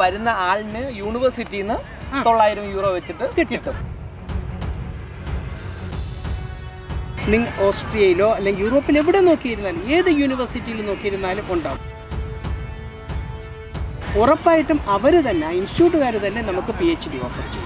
വരുന്ന ആളിന് യൂണിവേഴ്സിറ്റിയിൽ നിന്ന് തൊള്ളായിരം യൂറോ വെച്ചിട്ട് കിട്ടും നിങ്ങൾ ഓസ്ട്രിയയിലോ അല്ലെങ്കിൽ യൂറോപ്പിൽ എവിടെ നോക്കിയിരുന്നാലും ഏത് യൂണിവേഴ്സിറ്റിയിൽ നോക്കിയിരുന്നാലും ഉണ്ടാവും ഉറപ്പായിട്ടും അവർ തന്നെ ഇൻസ്റ്റിറ്റ്യൂട്ടുകാർ തന്നെ നമുക്ക് പി എച്ച് ഡി ഓഫർ ചെയ്യും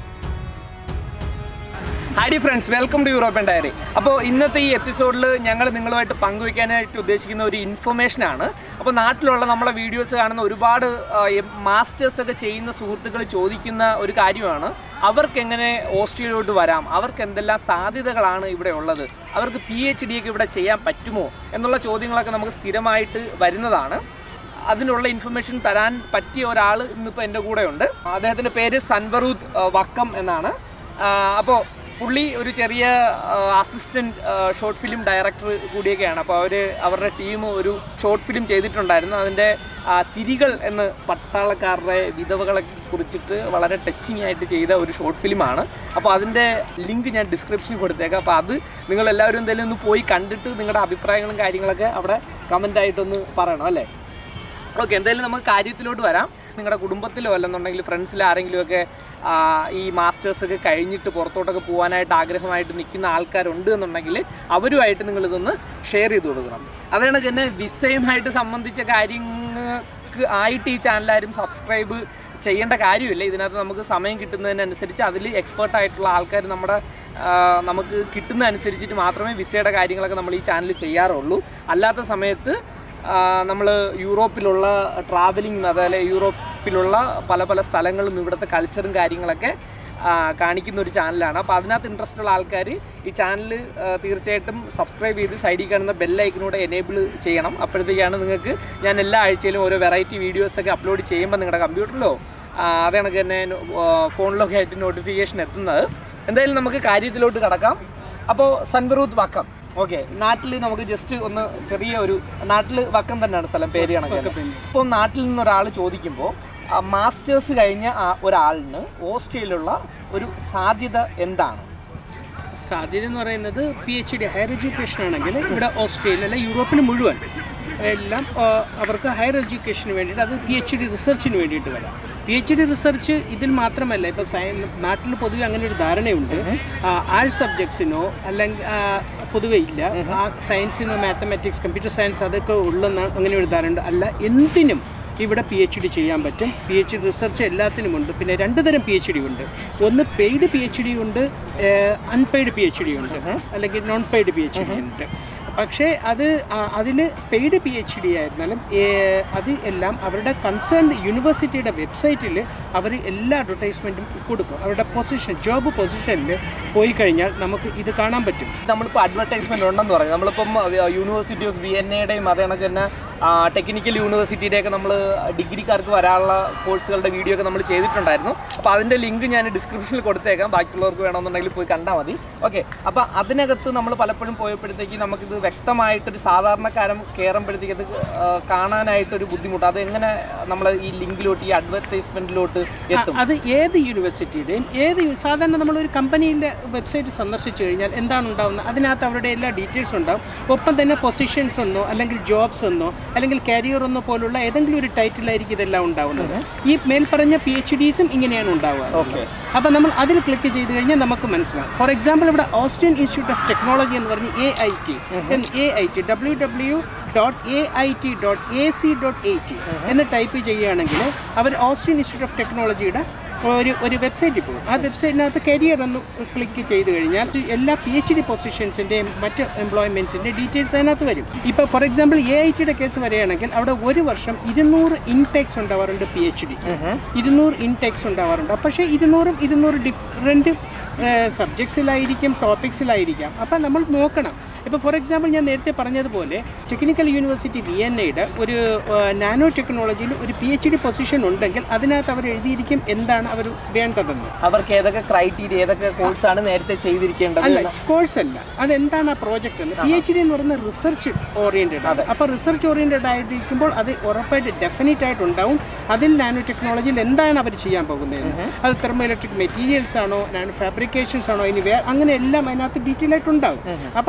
hi friends welcome to European diary അപ്പോൾ ഇന്നത്തെ ഈ എപ്പിസോഡിൽ ഞങ്ങൾ നിങ്ങളുമായിട്ട് പങ്കുവയ്ക്കാനായിട്ട് ഉദ്ദേശിക്കുന്ന ഒരു ഇൻഫർമേഷനാണ് അപ്പോൾ നാട്ടിലുള്ള നമ്മളെ വീഡിയോസ് കാണുന്ന ഒരുപാട് മാസ്റ്റേഴ്സ് ഒക്കെ ചെയ്യുന്ന സുഹൃത്തുക്കൾ ചോദിക്കുന്ന ഒരു കാര്യമാണ് അവർക്ക് എങ്ങനെ ഓസ്ട്രേലിയയിലോട്ട് വരാം അവർക്ക് എന്തെല്ലാം സാധ്യതകളാണ് ഇവിടെ ഉള്ളത് അവർക്ക് പി എച്ച് ഡി ഒക്കെ ഇവിടെ ചെയ്യാൻ പറ്റുമോ എന്നുള്ള ചോദ്യങ്ങളൊക്കെ നമുക്ക് സ്ഥിരമായിട്ട് വരുന്നതാണ് അതിനുള്ള ഇൻഫർമേഷൻ തരാൻ പറ്റിയ ഒരാൾ ഇന്നിപ്പോൾ എൻ്റെ കൂടെ ഉണ്ട് അദ്ദേഹത്തിൻ്റെ പേര് സൻവറൂത്ത് ആ, വക്കം എന്നാണ് അപ്പോൾ പുള്ളി ഒരു ചെറിയ അസിസ്റ്റൻറ്റ് ഷോർട്ട് ഫിലിം ഡയറക്ടർ കൂടിയൊക്കെയാണ് അപ്പോൾ അവർ അവരുടെ ടീം ഒരു ഷോർട്ട് ഫിലിം ചെയ്തിട്ടുണ്ടായിരുന്നു അതിൻ്റെ ആ, തിരികൾ എന്ന് പട്ടാളക്കാരുടെ വിധവകളെ കുറിച്ചിട്ട് വളരെ ടച്ചിങ് ആയിട്ട് ചെയ്ത ഒരു ഷോർട്ട് ഫിലിമാണ് അപ്പോൾ അതിൻ്റെ ലിങ്ക് ഞാൻ ഡിസ്ക്രിപ്ഷനിൽ കൊടുത്തേക്കാം അപ്പോൾ അത് നിങ്ങൾ എല്ലാവരും എന്തായാലും ഒന്ന് പോയി കണ്ടിട്ട് നിങ്ങളുടെ അഭിപ്രായങ്ങളും കാര്യങ്ങളൊക്കെ അവിടെ കമൻ്റ് ആയിട്ടൊന്ന് പറയണം അല്ലേ ഓക്കെ എന്തായാലും നമുക്ക് കാര്യത്തിലോട്ട് വരാം നിങ്ങളുടെ കുടുംബത്തിലോ അല്ലെന്നുണ്ടെങ്കിൽ ഫ്രണ്ട്സിലോ ആരെങ്കിലുമൊക്കെ ആ, ഈ മാസ്റ്റേഴ്സ് ഒക്കെ കഴിഞ്ഞിട്ട് പുറത്തോട്ടൊക്കെ പോകാനായിട്ട് ആഗ്രഹമായിട്ട് നിൽക്കുന്ന ആൾക്കാരുണ്ട് എന്നുണ്ടെങ്കിൽ അവരുമായിട്ട് നിങ്ങളിതൊന്ന് ഷെയർ ചെയ്ത് കൊടുക്കണം അതാണ് തന്നെ വിസയുമായിട്ട് സംബന്ധിച്ച കാര്യങ്ങൾക്ക് ആയിട്ട് ഈ ചാനലാരും സബ്സ്ക്രൈബ് ചെയ്യേണ്ട കാര്യമില്ല ഇതിനകത്ത് നമുക്ക് സമയം കിട്ടുന്നതിനനുസരിച്ച് അതിൽ എക്സ്പേർട്ട് ആയിട്ടുള്ള ആൾക്കാർ നമ്മുടെ ആ, നമുക്ക് കിട്ടുന്നതനുസരിച്ചിട്ട് മാത്രമേ വിസയുടെ കാര്യങ്ങളൊക്കെ നമ്മൾ ഈ ചാനൽ ചെയ്യാറുള്ളൂ അല്ലാത്ത സമയത്ത് നമ്മൾ യൂറോപ്പിലുള്ള ട്രാവലിംഗ് അതേപോലെ യൂറോപ്പിലുള്ള പല പല സ്ഥലങ്ങളും ഇവിടുത്തെ കൾച്ചറും കാര്യങ്ങളൊക്കെ ആ, കാണിക്കുന്ന ഒരു ചാനലാണ് അപ്പോൾ അതിനകത്ത് ഇൻട്രസ്റ്റ് ഉള്ള ആൾക്കാർ ഈ ചാനൽ തീർച്ചയായിട്ടും സബ്സ്ക്രൈബ് ചെയ്ത് സൈഡിൽ കാണുന്ന ബെല്ലൈക്കിനൂടെ എനേബിൾ ചെയ്യണം അപ്പോഴത്തേക്കാണ് നിങ്ങൾക്ക് ഞാൻ എല്ലാ ആഴ്ചയിലും ഓരോ വെറൈറ്റി വീഡിയോസൊക്കെ അപ്ലോഡ് ചെയ്യുമ്പോൾ നിങ്ങളുടെ കമ്പ്യൂട്ടറിലോ അതേ കണക്ക് തന്നെ ഫോണിലൊക്കെ ആയിട്ട് നോട്ടിഫിക്കേഷൻ എത്തുന്നത് എന്തായാലും നമുക്ക് കാര്യത്തിലോട്ട് കിടക്കാം അപ്പോൾ സൻബറൂത്ത് വക്കം ഓക്കെ നാട്ടിൽ നമുക്ക് ജസ്റ്റ് ഒന്ന് ചെറിയ ഒരു നാട്ടിൽ വക്കം തന്നെയാണ് സ്ഥലം പേര് കണക്ക് ഇപ്പോൾ നാട്ടിൽ നിന്ന് ഒരാൾ ചോദിക്കുമ്പോൾ മാസ്റ്റേഴ്സ് കഴിഞ്ഞ ആ ഒരാളിന് ഓസ്ട്രേലിയയിലുള്ള ഒരു സാധ്യത എന്താണ് സാധ്യത എന്ന് പറയുന്നത് P H D higher education ആണെങ്കിൽ ഇവിടെ ഓസ്ട്രേലിയ അല്ല യൂറോപ്പിൽ മുഴുവൻ എല്ലാം ആ, അവർക്ക് ഹയർ എഡ്യൂക്കേഷന് വേണ്ടിയിട്ട് അത് പി എച്ച് ഡി റിസർച്ചിന് വേണ്ടിയിട്ട് വരാം പി എച്ച് ഡി റിസർച്ച് ഇതിൽ മാത്രമല്ല ഇപ്പോൾ സയ നാട്ടിൽ പൊതുവെ അങ്ങനെ ഒരു ധാരണയുണ്ട് ആർട്സ് സബ്ജക്ട്സിനോ അല്ലെങ്കിൽ ആ, പൊതുവെ ഇല്ല ആ സയൻസിനോ മാത്തമാറ്റിക്സ് കമ്പ്യൂട്ടർ സയൻസ് അതൊക്കെ ഉള്ളെന്ന് അങ്ങനെ ഒരു ധാരണ അല്ല എന്തിനും ഇവിടെ പി എച്ച് ഡി ചെയ്യാൻ പറ്റും പി എച്ച് ഡി റിസർച്ച് എല്ലാത്തിനുമുണ്ട് പിന്നെ രണ്ട് തരം പി എച്ച് ഡി ഉണ്ട് ഒന്ന് പെയ്ഡ് പി എച്ച് ഡി ഉണ്ട് അൺപെയ്ഡ് പി എച്ച് ഡി ഉണ്ട് അല്ലെങ്കിൽ non paid P H D ഉണ്ട് പക്ഷേ അത് അതിൽ പെയ്ഡ് പി എച്ച് ഡി ആയിരുന്നാലും ഏഹ്, അത് എല്ലാം അവരുടെ കൺസേൺഡ് യൂണിവേഴ്സിറ്റിയുടെ വെബ്സൈറ്റിൽ അവർ എല്ലാ അഡ്വർടൈസ്മെൻറ്റും കൊടുക്കും അവരുടെ പൊസിഷൻ ജോബ് പൊസിഷനിൽ പോയി കഴിഞ്ഞാൽ നമുക്ക് ഇത് കാണാൻ പറ്റും നമ്മളിപ്പോൾ അഡ്വർടൈസ്മെന്റ് ഉണ്ടെന്ന് പറയും നമ്മളിപ്പം യൂണിവേഴ്സിറ്റി ഓഫ് വിയന്നയുടെയും അതേ കണക്ക് തന്നെ ടെക്നിക്കൽ യൂണിവേഴ്സിറ്റിയുടെയൊക്കെ നമ്മൾ ഡിഗ്രിക്കാർക്ക് വരാനുള്ള കോഴ്സുകളുടെ വീഡിയോ ഒക്കെ നമ്മൾ ചെയ്തിട്ടുണ്ടായിരുന്നു അപ്പോൾ അതിൻ്റെ ലിങ്ക് ഞാൻ ഡിസ്ക്രിപ്ഷനിൽ കൊടുത്തേക്കാം ബാക്കിയുള്ളവർക്ക് വേണമെന്നുണ്ടെങ്കിൽ പോയി കണ്ടാൽ മതി ഓക്കെ അപ്പോൾ അതിനകത്ത് നമ്മൾ പലപ്പോഴും പോയപ്പോഴത്തേക്ക് നമുക്കിത് വ്യക്തമായിട്ടൊരു സാധാരണക്കാരൻ കയറുമ്പോഴത്തേക്ക് അത് ആ, കാണാനായിട്ടൊരു ബുദ്ധിമുട്ട് അത് എങ്ങനെ നമ്മൾ ഈ ലിങ്കിലോട്ട് ഈ അഡ്വർടൈസ്മെന്റിലോട്ട് എത്തും അത് ഏത് യൂണിവേഴ്സിറ്റിയുടെയും ഏത് യു- സാധാരണ നമ്മളൊരു കമ്പനീൻ്റെ വെബ്സൈറ്റ് സന്ദർശിച്ചു കഴിഞ്ഞാൽ എന്താണ് ഉണ്ടാവുന്നത് അതിനകത്ത് അവരുടെ എല്ലാ ഡീറ്റെയിൽസ് ഉണ്ടാവും ഒപ്പം തന്നെ പൊസിഷൻസ് എന്നോ അല്ലെങ്കിൽ ജോബ്സ് എന്നോ അല്ലെങ്കിൽ കരിയർ എന്നോ പോലുള്ള ഏതെങ്കിലും ഒരു ടൈറ്റിലായിരിക്കും ഇതെല്ലാം ഉണ്ടാവുന്നത് ഈ മേൽപ്പറഞ്ഞ പി എച്ച് ഡീസും ഇങ്ങനെയാണ് ഉണ്ടാവുക ഓക്കെ അപ്പോൾ നമ്മൾ അതിൽ ക്ലിക്ക് ചെയ്ത് കഴിഞ്ഞാൽ നമുക്ക് മനസ്സിലാവും ഫോർ എക്സാമ്പിൾ ഇവിടെ ഓസ്ട്രിയൻ ഇൻസ്റ്റിറ്റ്യൂട്ട് ഓഫ് ടെക്നോളജി എന്ന് പറഞ്ഞ് A I T A I T W W dot A I T dot A C dot A T എന്ന് ടൈപ്പ് ചെയ്യുകയാണെങ്കിൽ അവർ ഓസ്ട്രിയൻ ഇൻസ്റ്റിറ്റ്യൂട്ട് ഓഫ് ടെക്നോളജിയുടെ ഒരു ഒരു വെബ്സൈറ്റിൽ പോകും ആ വെബ്സൈറ്റിനകത്ത് കരിയർ എന്ന് ക്ലിക്ക് ചെയ്ത് കഴിഞ്ഞാൽ എല്ലാ പി എച്ച് ഡി പൊസിഷൻസിൻ്റെയും മറ്റ് എംപ്ലോയ്മെൻറ്റ്സിൻ്റെ ഡീറ്റെയിൽസ് അതിനകത്ത് വരും ഇപ്പോൾ ഫോർ എക്സാമ്പിൾ എ ഐ ടിയുടെ കേസ് വരികയാണെങ്കിൽ അവിടെ ഒരു വർഷം ഇരുന്നൂറ് ഇൻടേക്സ് ഉണ്ടാവാറുണ്ട് പി എച്ച് ഡി ഇരുന്നൂറ് ഇൻടേക്സ് ഉണ്ടാവാറുണ്ട് പക്ഷേ ഇരുന്നൂറും ഇരുന്നൂറ് ഡിഫറെൻറ്റ് സബ്ജക്ട്സിലായിരിക്കും ടോപ്പിക്സിലായിരിക്കാം അപ്പം നമ്മൾ നോക്കണം ഇപ്പോൾ ഫോർ എക്സാമ്പിൾ ഞാൻ നേരത്തെ പറഞ്ഞതുപോലെ ടെക്നിക്കൽ യൂണിവേഴ്സിറ്റി വിയന്നയുടെ ഒരു നാനോ ടെക്നോളജിയിൽ ഒരു പി എച്ച് ഡി പൊസിഷൻ ഉണ്ടെങ്കിൽ അതിനകത്ത് അവർ എഴുതിയിരിക്കും എന്താണ് അവർ വേണ്ടതെന്ന് അവർക്ക് ഏതൊക്കെ ക്രൈറ്റീരിയ ഏതൊക്കെ കോഴ്സാണ് നേരത്തെ ചെയ്തിരിക്കേണ്ടത് അല്ല കോഴ്സ് അല്ല അതെന്താണ് ആ പ്രോജക്റ്റ് എന്ന് പി എച്ച് ഡി എന്ന് പറയുന്നത് റിസർച്ച് ഓറിയന്റഡ് ആണ് അപ്പോൾ റിസർച്ച് ഓറിയന്റഡ് ആയിരിക്കുമ്പോൾ അത് ഉറപ്പായിട്ട് ഡെഫിനറ്റ് ആയിട്ട് ഉണ്ടാവും അതിൽ നാനോ ടെക്നോളജിയിൽ എന്താണ് അവർ ചെയ്യാൻ പോകുന്നത് അത് തെർമോ ഇലക്ട്രിക് മെറ്റീരിയൽസ് ആണോ നാനോ ഫാബ്രിക്കേഷൻസ് ആണോ ഇനി വേ അങ്ങനെ എല്ലാം അതിനകത്ത് ഡീറ്റെയിൽ ആയിട്ട് ഉണ്ടാവും അപ്പോൾ അത് നമ്മൾ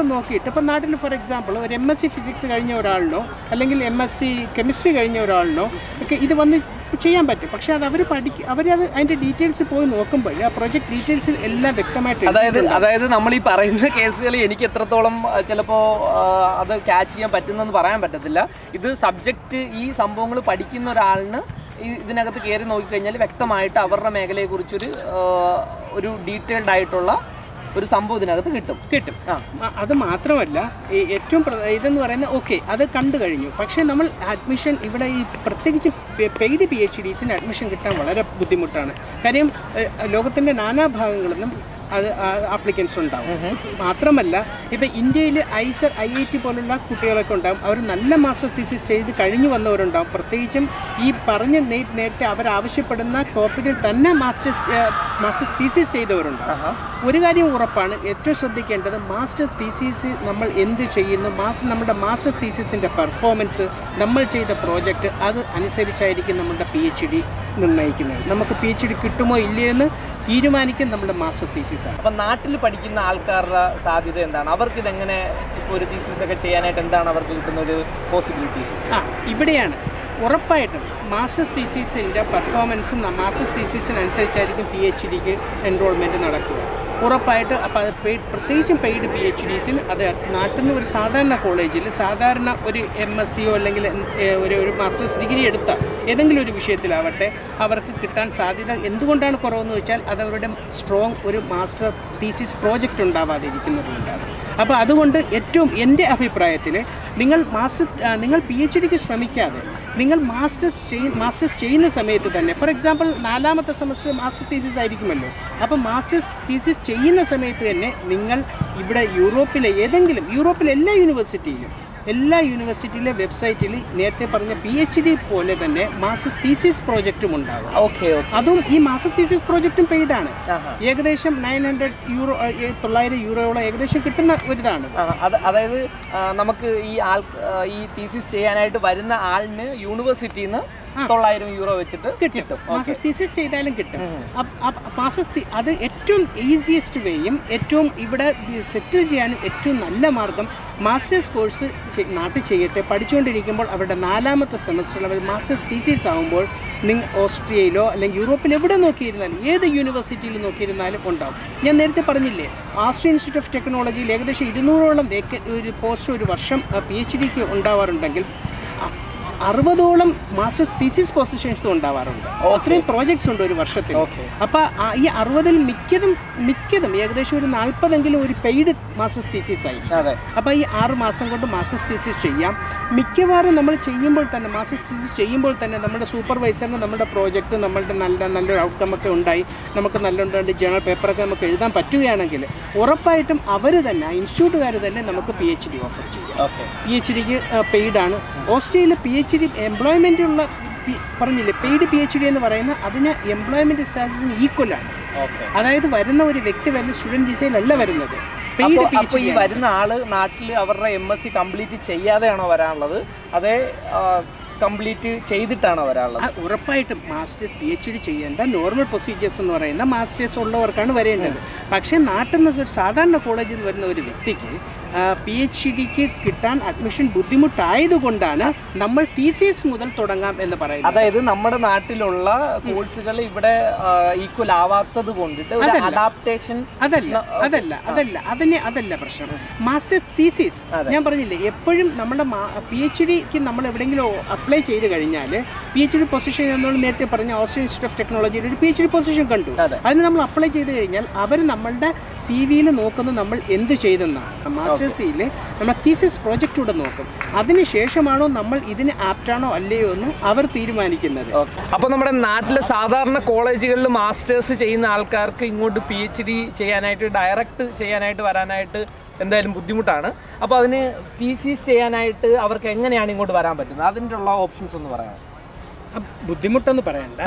നോക്കിയിട്ട് ഇപ്പം നാട്ടിൽ ഫോർ എക്സാമ്പിൾ ഒരു എം എസ് സി ഫിസിക്സ് കഴിഞ്ഞ ഒരാളിനോ അല്ലെങ്കിൽ എം എസ് സി കെമിസ്ട്രി കഴിഞ്ഞ ഒരാളിനോ ഒക്കെ ഇത് വന്ന് ചെയ്യാൻ പറ്റും പക്ഷേ അത് അവർ പഠിക്കും അവരത് അതിൻ്റെ ഡീറ്റെയിൽസ് പോയി നോക്കുമ്പോൾ ആ പ്രൊജക്ട് ഡീറ്റെയിൽസിൽ എല്ലാം വ്യക്തമായിട്ട് അതായത് അതായത് നമ്മൾ ഈ പറയുന്ന കേസുകൾ എനിക്ക് എത്രത്തോളം ചിലപ്പോൾ അത് ക്യാച്ച് ചെയ്യാൻ പറ്റുന്നെന്ന് പറയാൻ പറ്റത്തില്ല ഇത് സബ്ജക്റ്റ് ഈ സംഭവങ്ങൾ പഠിക്കുന്ന ഒരാളിന് ഈ ഇതിനകത്ത് കയറി നോക്കിക്കഴിഞ്ഞാൽ വ്യക്തമായിട്ട് അവരുടെ മേഖലയെക്കുറിച്ചൊരു ആ, ഒരു ഡീറ്റെയിൽഡ് ആയിട്ടുള്ള ഒരു സംഭവം ഇതിനകത്ത് കിട്ടും കിട്ടും ആ, അത് മാത്രമല്ല ഈ ഏറ്റവും പ്ര- ഇതെന്ന് പറയുന്നത് ഓക്കെ അത് കണ്ടു കഴിഞ്ഞു പക്ഷേ നമ്മൾ അഡ്മിഷൻ ഇവിടെ ഈ പ്രത്യേകിച്ച് പെയ്ഡ് പി എച്ച് ഡിസിന് അഡ്മിഷൻ കിട്ടാൻ വളരെ ബുദ്ധിമുട്ടാണ് കാര്യം ഏഹ്, ലോകത്തിൻ്റെ നാനാഭാഗങ്ങളിൽ നിന്നും അത് ആപ്ലിക്കൻസ് ഉണ്ടാവും മാത്രമല്ല ഇപ്പം ഇന്ത്യയിൽ ഐസർ ഐ ഐ ടി പോലുള്ള കുട്ടികളൊക്കെ ഉണ്ടാവും അവർ നല്ല മാസ്റ്റർ തീസിസ് ചെയ്ത് കഴിഞ്ഞു വന്നവരുണ്ടാവും പ്രത്യേകിച്ചും ഈ പറഞ്ഞ നേ- നേരത്തെ അവർ ആവശ്യപ്പെടുന്ന ടോപ്പിക്കിൽ തന്നെ മാസ്റ്റേഴ്സ് മാസ്റ്റേഴ്സ് തീസിസ് ചെയ്തവരുണ്ടാവും ഒരു കാര്യം ഉറപ്പാണ് ഏറ്റവും ശ്രദ്ധിക്കേണ്ടത് മാസ്റ്റർ തീസീസ് നമ്മൾ എന്ത് ചെയ്യുന്നു മാസ്റ്റർ നമ്മുടെ മാസ്റ്റർ തീസീസിൻ്റെ പെർഫോമൻസ് നമ്മൾ ചെയ്ത പ്രോജക്റ്റ് അത് അനുസരിച്ചായിരിക്കും നമ്മുടെ പി എച്ച് ഡി നിർണ്ണയിക്കുന്നത് നമുക്ക് പി എച്ച് ഡി കിട്ടുമോ ഇല്ലയോ എന്ന് തീരുമാനിക്കും നമ്മുടെ മാസ്റ്റർ തീസീസാണ് അപ്പം നാട്ടിൽ പഠിക്കുന്ന ആൾക്കാരുടെ സാധ്യത എന്താണ് അവർക്ക് ഇതെങ്ങനെ ഇപ്പോൾ ഒരു തീസിസ് ഒക്കെ ചെയ്യാനായിട്ട് എന്താണ് അവർക്ക് കിട്ടുന്ന ഒരു പോസിബിലിറ്റീസ് ആ ഇവിടെയാണ് ഉറപ്പായിട്ടും മാസ്റ്റേഴ്സ് തീസീസിൻ്റെ പെർഫോമൻസും മാസ്റ്റേഴ്സ് തീസീസിനനുസരിച്ചായിരിക്കും പി എച്ച് ഡിക്ക് എൻറോൾമെൻറ്റ് നടക്കുക ഉറപ്പായിട്ട് അപ്പോൾ അത് പെയ്ഡ് പ്രത്യേകിച്ചും പെയ്ഡ് പി എച്ച് ഡിസിന് അത് നാട്ടിൽ നിന്ന് ഒരു സാധാരണ കോളേജിൽ സാധാരണ ഒരു എം എസ് സിയോ അല്ലെങ്കിൽ ഏ, ഒരു ഒരു മാസ്റ്റേഴ്സ് ഡിഗ്രി എടുത്ത ഏതെങ്കിലും ഒരു വിഷയത്തിലാവട്ടെ അവർക്ക് കിട്ടാൻ സാധ്യത എന്തുകൊണ്ടാണ് കുറവെന്ന് വെച്ചാൽ അത് അവരുടെ സ്ട്രോങ് ഒരു മാസ്റ്റർ തീസിസ് പ്രോജക്റ്റ് ഉണ്ടാവാതിരിക്കുന്നതുകൊണ്ടാണ് അപ്പോൾ അതുകൊണ്ട് ഏറ്റവും എൻ്റെ അഭിപ്രായത്തിൽ നിങ്ങൾ മാസ്റ്റർ ആ, നിങ്ങൾ പി എച്ച് ഡിക്ക് ശ്രമിക്കാതെ നിങ്ങൾ മാസ്റ്റേഴ്സ് ചെയ് മാസ്റ്റേഴ്സ് ചെയ്യുന്ന സമയത്ത് തന്നെ ഫോർ എക്സാമ്പിൾ നാലാമത്തെ സെമസ്റ്റർ മാസ്റ്റർ തീസിസ് ആയിരിക്കുമല്ലോ അപ്പോൾ മാസ്റ്റേഴ്സ് തീസിസ് ചെയ്യുന്ന സമയത്ത് തന്നെ നിങ്ങൾ ഇവിടെ യൂറോപ്പിലെ ഏതെങ്കിലും യൂറോപ്പിലെ എല്ലാ യൂണിവേഴ്സിറ്റിയിലും എല്ലാ യൂണിവേഴ്സിറ്റിയിലെ വെബ്സൈറ്റിൽ നേരത്തെ പറഞ്ഞ പി എച്ച് ഡി പോലെ തന്നെ മാസ്റ്റർ തീസിസ് പ്രോജക്റ്റും ഉണ്ടാകും ഓക്കെ ഓക്കെ അതും ഈ മാസ്റ്റർ തീസിസ് പ്രോജക്റ്റും പെയ്ഡ് ആണ് ഏകദേശം നയൻ ഹൺഡ്രഡ് യൂറോ ഏ, തൊള്ളായിരം യൂറോയോളം ഏകദേശം കിട്ടുന്ന ഒരിതാണ് അത് അതായത് ആ, നമുക്ക് ഈ ആൾ ആ, ഈ തീസിസ് ചെയ്യാനായിട്ട് വരുന്ന ആളിന് യൂണിവേഴ്സിറ്റിയിൽ നിന്ന് തൊള്ളായിരം യൂറോ വെച്ചിട്ട് കിട്ടും മാസ്റ്റർ തീസിസ് ചെയ്താലും കിട്ടും മാസ്റ്റർ അത് ഏറ്റവും ഈസിയസ്റ്റ് വേയും ഏറ്റവും ഇവിടെ സെറ്റിൽ ചെയ്യാനും ഏറ്റവും നല്ല മാർഗം മാസ്റ്റേഴ്സ് കോഴ്സ് നാട്ടിൽ ചെയ്യട്ടെ പഠിച്ചുകൊണ്ടിരിക്കുമ്പോൾ അവരുടെ നാലാമത്തെ സെമസ്റ്ററിൽ അവർ മാസ്റ്റേഴ്സ് തീസീസ് ആകുമ്പോൾ നിങ്ങൾ ഓസ്ട്രിയയിലോ അല്ലെങ്കിൽ യൂറോപ്പിൽ എവിടെ നോക്കിയിരുന്നാലും ഏത് യൂണിവേഴ്സിറ്റിയിൽ നോക്കിയിരുന്നാലും ഉണ്ടാവും ഞാൻ നേരത്തെ പറഞ്ഞില്ലേ ആസ്ട്രിയ ഇൻസ്റ്റിറ്റ്യൂട്ട് ഓഫ് ടെക്നോളജിയിൽ ഏകദേശം ഇരുന്നൂറോളം വേക്ക ഒരു പോസ്റ്റ് ഒരു വർഷം പി എച്ച് ഡിക്ക് ഉണ്ടാവാറുണ്ടെങ്കിൽ അ- അറുപതോളം മാസ്റ്റേഴ്സ് തീസിസ് പൊസിഷൻസും ഉണ്ടാവാറുണ്ട് അത്രയും പ്രോജക്ട്സ് ഉണ്ട് ഒരു വർഷത്തിൽ അപ്പോൾ ഈ അറുപതിൽ മിക്കതും മിക്കതും ഏകദേശം ഒരു നാൽപ്പതെങ്കിലും ഒരു പെയ്ഡ് മാസ്റ്റേഴ്സ് തീസിസ് ആയി അതെ അപ്പോൾ ഈ ആറ് മാസം കൊണ്ട് മാസ്റ്റേഴ്സ് തീസിസ് ചെയ്യാം മിക്കവാറും നമ്മൾ ചെയ്യുമ്പോൾ തന്നെ മാസ്റ്റേഴ്സ് തീസിസ് ചെയ്യുമ്പോൾ തന്നെ നമ്മുടെ സൂപ്പർവൈസറിന് നമ്മുടെ പ്രോജക്റ്റ് നമ്മളുടെ നല്ല നല്ലൊരു ഔട്ട്കം ഒക്കെ ഉണ്ടായി നമുക്ക് നല്ലോണ്ട് ജേണൽ പേപ്പറൊക്കെ നമുക്ക് എഴുതാൻ പറ്റുകയാണെങ്കിൽ ഉറപ്പായിട്ടും അവർ തന്നെ ഇൻസ്റ്റിറ്റ്യൂട്ടുകാർ തന്നെ നമുക്ക് പി എച്ച് ഡി ഓഫർ ചെയ്യും ഓക്കെ പി എച്ച് ഡിക്ക് പെയ്ഡാണ് ഓസ്ട്രേലിയയിൽ പി എച്ച് ഡി എംപ്ലോയ്മെൻ്റ് ഉള്ള പി- പറഞ്ഞില്ലേ പെയ്ഡ് പി എച്ച് ഡി എന്ന് പറയുന്ന അതിന് എംപ്ലോയ്മെൻറ്റ് സ്റ്റാറ്റസിന് ഈക്വലാണ് ഓക്കെ അതായത് വരുന്ന ഒരു വ്യക്തി വരുന്ന സ്റ്റുഡൻറ്റ് വിസയിലല്ല വരുന്നത് പെയ്ഡ് പി അപ്പോൾ എച്ച് ഈ വരുന്ന ആള് നാട്ടിൽ അവരുടെ എം എസ് സി കംപ്ലീറ്റ് ചെയ്യാതെയാണോ വരാനുള്ളത് അതേ കംപ്ലീറ്റ് ചെയ്തിട്ടാണോ വരാനുള്ളത് ആ, ഉറപ്പായിട്ടും മാസ്റ്റേഴ്സ് പി എച്ച് ഡി ചെയ്യേണ്ട നോർമൽ പ്രൊസീജിയേഴ്സ് എന്ന് പറയുന്ന മാസ്റ്റേഴ്സ് ഉള്ളവർക്കാണ് വരേണ്ടത് പക്ഷേ നാട്ടിൽ നിന്ന് ഒരു സാധാരണ കോളേജിൽ നിന്ന് വരുന്ന ഒരു വ്യക്തിക്ക് പി എച്ച് ഡിക്ക് കിട്ടാൻ അഡ്മിഷൻ ബുദ്ധിമുട്ടായതുകൊണ്ടാണ് നമ്മൾ തീസീസ് മുതൽ തുടങ്ങാം എന്ന് പറയുന്നത് അതായത് നമ്മുടെ നാട്ടിലുള്ള കോഴ്സുകൾ ഇവിടെ ഈക്വൽ ആവാത്തത് കൊണ്ടിട്ട് ഒരു അഡാപ്റ്റേഷൻ അതല്ല അതല്ല അതല്ല അതിനെ അതല്ല പ്രശ്നം മാസ്റ്റർ തീസിസ് ഞാൻ പറഞ്ഞില്ലേ എപ്പോഴും നമ്മുടെ പി എച്ച് ഡിക്ക് നമ്മൾ എവിടെയെങ്കിലും അപ്ലൈ ചെയ്ത് കഴിഞ്ഞാൽ പി എച്ച് ഡി പൊസിഷൻ നമ്മൾ നേരത്തെ പറഞ്ഞ ഓസ്ട്രേലിയൻ ഇൻസ്റ്റിറ്റ്യൂട്ട് ഓഫ് ടെക്നോളജിയിൽ ഒരു പി എച്ച് ഡി പൊസിഷൻ കണ്ടു അതെ. അതിന് നമ്മൾ അപ്ലൈ ചെയ്ത് കഴിഞ്ഞാൽ അവർ നമ്മളുടെ സി വിയിൽ നോക്കുന്നത് നമ്മൾ എന്ത് ചെയ്തെന്നാണ് മാസ്റ്റേഴ്സിൽ നമ്മൾ തീസിസ് പ്രോജക്റ്റ് കൂടെ നോക്കും അതിനുശേഷമാണോ നമ്മൾ ഇതിന് ആപ്റ്റാണോ അല്ലയോ എന്ന് അവർ തീരുമാനിക്കുന്നത് അപ്പോൾ നമ്മുടെ നാട്ടിലെ സാധാരണ കോളേജുകളിൽ മാസ്റ്റേഴ്സ് ചെയ്യുന്ന ആൾക്കാർക്ക് ഇങ്ങോട്ട് പി എച്ച് ഡി ചെയ്യാനായിട്ട് ഡയറക്റ്റ് ചെയ്യാനായിട്ട് വരാനായിട്ട് എന്തായാലും ബുദ്ധിമുട്ടാണ് അപ്പോൾ അതിന് തീസിസ് ചെയ്യാനായിട്ട് അവർക്ക് എങ്ങനെയാണ് ഇങ്ങോട്ട് വരാൻ പറ്റുന്നത് അതിൻ്റെ ഉള്ള ഓപ്ഷൻസ് ഒന്ന് പറയാം ആ, ബുദ്ധിമുട്ടെന്ന് പറയണ്ട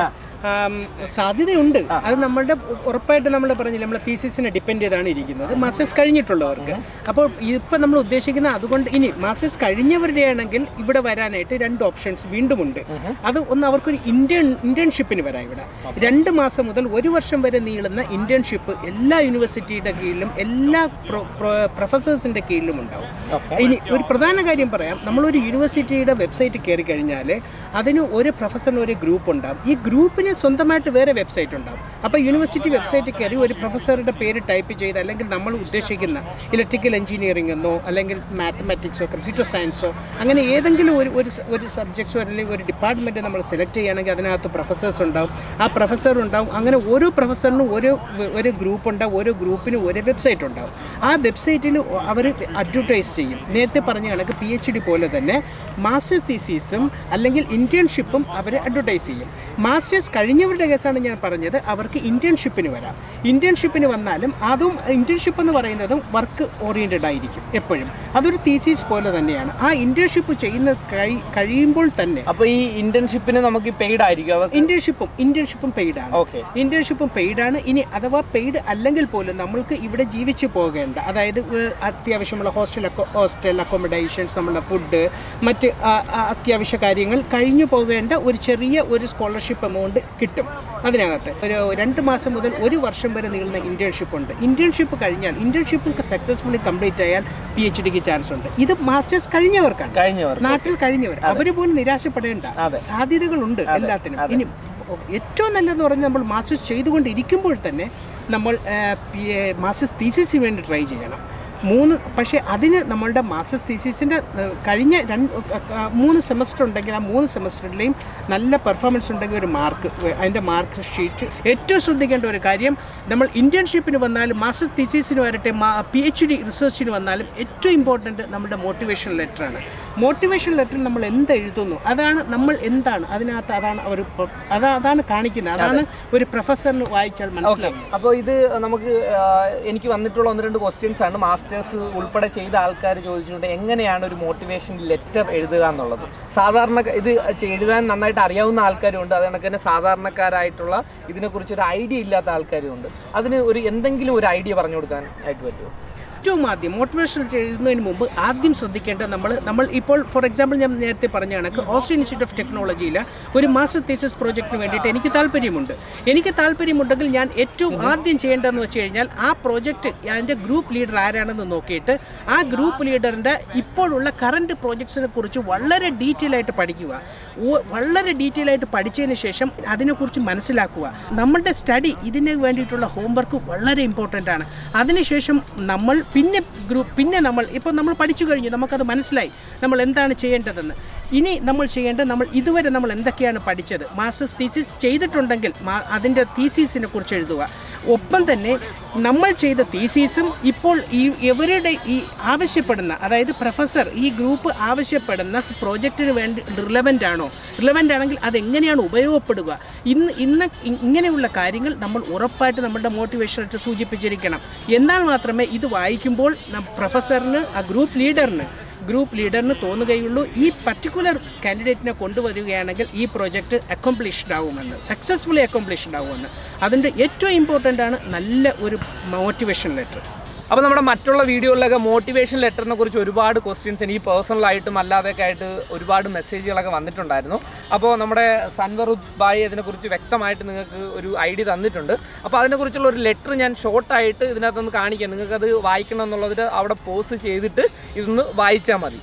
ആം, സാധ്യതയുണ്ട് അത് നമ്മളുടെ ഉറപ്പായിട്ട് നമ്മൾ പറഞ്ഞില്ല നമ്മളെ തീസിസിനെ ഡിപ്പെൻഡ് ചെയ്താണ് ഇരിക്കുന്നത് മാസ്റ്റേഴ്സ് കഴിഞ്ഞിട്ടുള്ളവർക്ക് അപ്പോൾ ഇപ്പം നമ്മൾ ഉദ്ദേശിക്കുന്ന അതുകൊണ്ട് ഇനി മാസ്റ്റേഴ്സ് കഴിഞ്ഞവരുടെ ആണെങ്കിൽ ഇവിടെ വരാനായിട്ട് രണ്ട് ഓപ്ഷൻസ് വീണ്ടും ഉണ്ട് അത് ഒന്ന് അവർക്കൊരു ഇന്റേൺ ഇന്റേൺഷിപ്പിന് വരാം ഇവിടെ രണ്ട് മാസം മുതൽ ഒരു വർഷം വരെ നീളുന്ന ഇന്റേൺഷിപ്പ് എല്ലാ യൂണിവേഴ്സിറ്റിയുടെ കീഴിലും എല്ലാ പ്രൊഫസേഴ്സിന്റെ കീഴിലും ഉണ്ടാവും ഇനി ഒരു പ്രധാന കാര്യം പറയാം നമ്മളൊരു യൂണിവേഴ്സിറ്റിയുടെ വെബ്സൈറ്റ് കയറി കഴിഞ്ഞാൽ അതിന് ഒരു പ്രൊഫസറിന് ഒരു ഗ്രൂപ്പ് ഉണ്ടാവും ഈ ഗ്രൂപ്പിന് സ്വന്തമായിട്ട് വേറെ വെബ്സൈറ്റ് ഉണ്ടാവും അപ്പോൾ യൂണിവേഴ്സിറ്റി വെബ്സൈറ്റ് കയറി ഒരു പ്രൊഫസറുടെ പേര് ടൈപ്പ് ചെയ്ത് അല്ലെങ്കിൽ നമ്മൾ ഉദ്ദേശിക്കുന്ന ഇലക്ട്രിക്കൽ എഞ്ചിനീയറിംഗ് എന്നോ അല്ലെങ്കിൽ മാത്തമാറ്റിക്സോ കമ്പ്യൂട്ടർ സയൻസോ അങ്ങനെ ഏതെങ്കിലും ഒരു ഒരു സ- ഒരു സബ്ജക്ട്സോ അല്ലെങ്കിൽ ഒരു ഡിപ്പാർട്ട്മെൻറ്റ് നമ്മൾ സെലക്ട് ചെയ്യുകയാണെങ്കിൽ അതിനകത്ത് പ്രൊഫസേഴ്സ് ഉണ്ടാവും ആ പ്രൊഫസർ ഉണ്ടാവും അങ്ങനെ ഓരോ പ്രൊഫസറിനും ഓരോ വ- ഒരു ഗ്രൂപ്പ് ഉണ്ടാവും ഓരോ ഗ്രൂപ്പിനും ഓരോ വെബ്സൈറ്റ് ഉണ്ടാവും ആ വെബ്സൈറ്റിൽ അവർ അഡ്വർടൈസ് ചെയ്യും നേരത്തെ പറഞ്ഞ കണക്ക് പി എച്ച് ഡി പോലെ തന്നെ മാസ്റ്റേഴ്സ് തീസീസും അല്ലെങ്കിൽ ഇൻറ്റേൺഷിപ്പും അവർ അഡ്വർടൈസ് ചെയ്യും മാസ്റ്റേഴ്സ് കഴിഞ്ഞവരുടെ കേസാണ് ഞാൻ പറഞ്ഞത് അവർക്ക് ഇൻറ്റേൺഷിപ്പിന് വരാം ഇൻറ്റേൺഷിപ്പിന് വന്നാലും അതും ഇൻറ്റേൺഷിപ്പ് എന്ന് പറയുന്നതും വർക്ക് ഓറിയൻറ്റഡ് ആയിരിക്കും എപ്പോഴും അതൊരു തീസീസ് പോലെ തന്നെയാണ് ആ ഇൻറ്റേൺഷിപ്പ് ചെയ്യുന്ന കഴി കഴിയുമ്പോൾ തന്നെ അപ്പൊ ഈ ഇന്റേൺഷിപ്പിന് നമുക്ക് പെയ്ഡ് ആയിരിക്കും അവർക്ക് ഇന്റേൺഷിപ്പും ഇന്റേൺഷിപ്പും പെയ്ഡ് ആണ് ഓക്കെ ഇന്റേൺഷിപ്പും പെയ്ഡ് ആണ് ഇനി അഥവാ പെയ്ഡ് അല്ലെങ്കിൽ പോലും നമ്മൾക്ക് ഇവിടെ ജീവിച്ചു പോകേണ്ട അതായത് ഏഹ്, അത്യാവശ്യമുള്ള ഹോസ്റ്റൽ ഹോസ്റ്റൽ അക്കോമഡേഷൻസ് നമ്മളുടെ ഫുഡ് മറ്റ് ആ, ആ, അത്യാവശ്യ കാര്യങ്ങൾ കഴിഞ്ഞു പോകേണ്ട ഒരു ചെറിയ ഒരു സ്കോളർഷിപ്പ് എമൗണ്ട് കിട്ടും അതിനകത്ത് ഒരു രണ്ട് മാസം മുതൽ ഒരു വർഷം വരെ നീളുന്ന ഇന്റേൺഷിപ്പ് ഉണ്ട് ഇന്റേൺഷിപ്പ് കഴിഞ്ഞാൽ ഇന്റേൺഷിപ്പ് സക്സസ്ഫുള്ളി കംപ്ലീറ്റ് ആയാൽ പി എച്ച് ഡിക്ക് ചാൻസ് ഉണ്ട് ഇത് മാസ്റ്റേഴ്സ് കഴിഞ്ഞവർക്കാണ് കഴിഞ്ഞവർ നാട്ടിൽ കഴിഞ്ഞവർ അവർ പോലും നിരാശപ്പെടേണ്ട അതെ. സാധ്യതകളുണ്ട് എല്ലാത്തിനും ഇനി ഏറ്റവും നല്ലതെന്ന് പറഞ്ഞാൽ നമ്മൾ മാസ്റ്റേഴ്സ് ചെയ്തുകൊണ്ടിരിക്കുമ്പോൾ തന്നെ നമ്മൾ മാസ്റ്റേഴ്സ് തീസിസിന് വേണ്ടി ട്രൈ ചെയ്യണം മൂന്ന് പക്ഷേ അതിന് നമ്മളുടെ മാസ്റ്റേഴ്സ് തീസിസിൻ്റെ കഴിഞ്ഞ രണ്ട് ആ, മൂന്ന് സെമസ്റ്റർ ഉണ്ടെങ്കിൽ ആ മൂന്ന് സെമസ്റ്ററിലെയും നല്ല പെർഫോമൻസ് ഉണ്ടെങ്കിൽ ഒരു മാർക്ക് അതിൻ്റെ മാർക്ക് ഷീറ്റ് ഏറ്റവും ശ്രദ്ധിക്കേണ്ട ഒരു കാര്യം നമ്മൾ ഇൻറ്റേൺഷിപ്പിന് വന്നാലും മാസ്റ്റേഴ്സ് തീസീസിന് വരട്ടെ പി എച്ച് ഡി റിസർച്ചിന് വന്നാലും ഏറ്റവും ഇമ്പോർട്ടൻറ്റ് നമ്മുടെ മോട്ടിവേഷൻ ലെറ്ററാണ് മോട്ടിവേഷൻ ലെറ്ററിൽ നമ്മൾ എന്ത് എഴുതുന്നു അതാണ് നമ്മൾ എന്താണ് അതിനകത്ത് അതാണ് ഒരു പ്ര- അതാ അതാണ് കാണിക്കുന്നത് അതാണ് ഒരു പ്രൊഫസറിന് വായിച്ചാൽ മനസ്സിലാവും അപ്പോൾ ഇത് നമുക്ക് ആ, എനിക്ക് വന്നിട്ടുള്ള ഒന്ന് രണ്ട് ക്വസ്റ്റ്യൻസ് ആണ് മാസ്റ്റേഴ്സ് ഉൾപ്പെടെ ചെയ്ത ആൾക്കാർ ചോദിച്ചിട്ടുണ്ട് എങ്ങനെയാണ് ഒരു മോട്ടിവേഷൻ ലെറ്റർ എഴുതുക എന്നുള്ളത് സാധാരണ ഇത് ചെ- എഴുതാൻ നന്നായിട്ട് അറിയാവുന്ന ആൾക്കാരും ഉണ്ട് അത് കണക്ക് തന്നെ സാധാരണക്കാരായിട്ടുള്ള ഇതിനെക്കുറിച്ച് ഒരു ഐഡിയ ഇല്ലാത്ത ആൾക്കാരും ഉണ്ട് അതിന് ഒരു എന്തെങ്കിലും ഒരു ഐഡിയ പറഞ്ഞു കൊടുക്കാൻ ആയിട്ട് പറ്റുമോ ഏറ്റവും ആദ്യം മോട്ടിവേഷൻ എഴുതുന്നതിന് മുമ്പ് ആദ്യം ശ്രദ്ധിക്കേണ്ട നമ്മൾ നമ്മൾ ഇപ്പോൾ ഫോർ എക്സാമ്പിൾ ഞാൻ നേരത്തെ പറഞ്ഞ കണക്ക് ഓസ്ട്രേലിയൻ ഇൻസ്റ്റിറ്റ്യൂട്ട് ഓഫ് ടെക്നോളജിയിൽ ഒരു മാസ്റ്റർ തീസിസ് പ്രോജക്റ്റിന് വേണ്ടിയിട്ട് എനിക്ക് താല്പര്യമുണ്ട് എനിക്ക് താല്പര്യമുണ്ടെങ്കിൽ ഞാൻ ഏറ്റവും ആദ്യം ചെയ്യേണ്ടതെന്ന് വെച്ച് കഴിഞ്ഞാൽ ആ പ്രോജക്റ്റ് അതിൻ്റെ ഗ്രൂപ്പ് ലീഡർ ആരാണെന്ന് നോക്കിയിട്ട് ആ ഗ്രൂപ്പ് ലീഡറിൻ്റെ ഇപ്പോഴുള്ള കറണ്ട് പ്രോജക്ട്സിനെ കുറിച്ച് വളരെ ഡീറ്റെയിൽ ആയിട്ട് പഠിക്കുക ഓ- വളരെ ഡീറ്റെയിൽ ആയിട്ട് പഠിച്ചതിന് ശേഷം അതിനെക്കുറിച്ച് മനസ്സിലാക്കുക നമ്മളുടെ സ്റ്റഡി ഇതിന് വേണ്ടിയിട്ടുള്ള ഹോംവർക്ക് വളരെ ഇമ്പോർട്ടൻ്റ് ആണ് അതിനുശേഷം നമ്മൾ പിന്നെ ഗ്രൂപ്പ് പിന്നെ നമ്മൾ ഇപ്പോൾ നമ്മൾ പഠിച്ചു കഴിഞ്ഞു നമുക്കത് മനസ്സിലായി നമ്മൾ എന്താണ് ചെയ്യേണ്ടതെന്ന് ഇനി നമ്മൾ ചെയ്യേണ്ടത് നമ്മൾ ഇതുവരെ നമ്മൾ എന്തൊക്കെയാണ് പഠിച്ചത് മാസ്റ്റേഴ്സ് തീസിസ് ചെയ്തിട്ടുണ്ടെങ്കിൽ മാ- അതിൻ്റെ തീസീസിനെ കുറിച്ച് എഴുതുക ഒപ്പം തന്നെ നമ്മൾ ചെയ്ത തീസീസും ഇപ്പോൾ ഈ ഇവരുടെ ഈ ആവശ്യപ്പെടുന്ന അതായത് പ്രൊഫസർ ഈ ഗ്രൂപ്പ് ആവശ്യപ്പെടുന്ന പ്രോജക്റ്റിന് വേണ്ടി റിലവൻ്റ് ആണോ റിലവൻ്റ് ആണെങ്കിൽ അതെങ്ങനെയാണ് ഉപയോഗപ്പെടുക ഇന്ന് ഇന്ന് ഇ- ഇങ്ങനെയുള്ള കാര്യങ്ങൾ നമ്മൾ ഉറപ്പായിട്ട് നമ്മുടെ മോട്ടിവേഷനായിട്ട് സൂചിപ്പിച്ചിരിക്കണം എന്നാൽ മാത്രമേ ഇത് വായിക്കുമ്പോൾ നം- പ്രൊഫസറിന് ആ ഗ്രൂപ്പ് ലീഡറിന് ഗ്രൂപ്പ് ലീഡറിന് തോന്നുകയുള്ളൂ ഈ പർട്ടിക്കുലർ കാൻഡിഡേറ്റിനെ കൊണ്ടുവരികയാണെങ്കിൽ ഈ പ്രോജക്റ്റ് അക്കോംപ്ലിഷ്ഡ് ആവുമെന്ന് സക്സസ്ഫുള്ളി അക്കോംപ്ലിഷ്ഡ് ആവുമെന്ന് അതിൻ്റെ ഏറ്റവും ഇമ്പോർട്ടൻ്റ് ആണ് നല്ല ഒരു മോട്ടിവേഷൻ ലെറ്റർ അപ്പോൾ നമ്മുടെ മറ്റുള്ള വീഡിയോകളിലൊക്കെ മോട്ടിവേഷൻ ലെറ്ററിനെ കുറിച്ച് ഒരുപാട് ക്വസ്റ്റ്യൻസ് എനിക്ക് പേഴ്സണലായിട്ടും അല്ലാതെയൊക്കെ ആയിട്ട് ഒരുപാട് മെസ്സേജുകളൊക്കെ വന്നിട്ടുണ്ടായിരുന്നു അപ്പോൾ നമ്മുടെ സൻവറുദ് ബായി അതിനെക്കുറിച്ച് വ്യക്തമായിട്ട് നിങ്ങൾക്ക് ഒരു ഐഡിയ തന്നിട്ടുണ്ട് അപ്പോൾ അതിനെക്കുറിച്ചുള്ള ഒരു ലെറ്റർ ഞാൻ ഷോർട്ടായിട്ട് ഇതിനകത്തൊന്ന് കാണിക്കാം നിങ്ങൾക്കത് വായിക്കണം എന്നുള്ളതിൽ അവിടെ പോസ്റ്റ് ചെയ്തിട്ട് ഇതൊന്ന് വായിച്ചാൽ മതി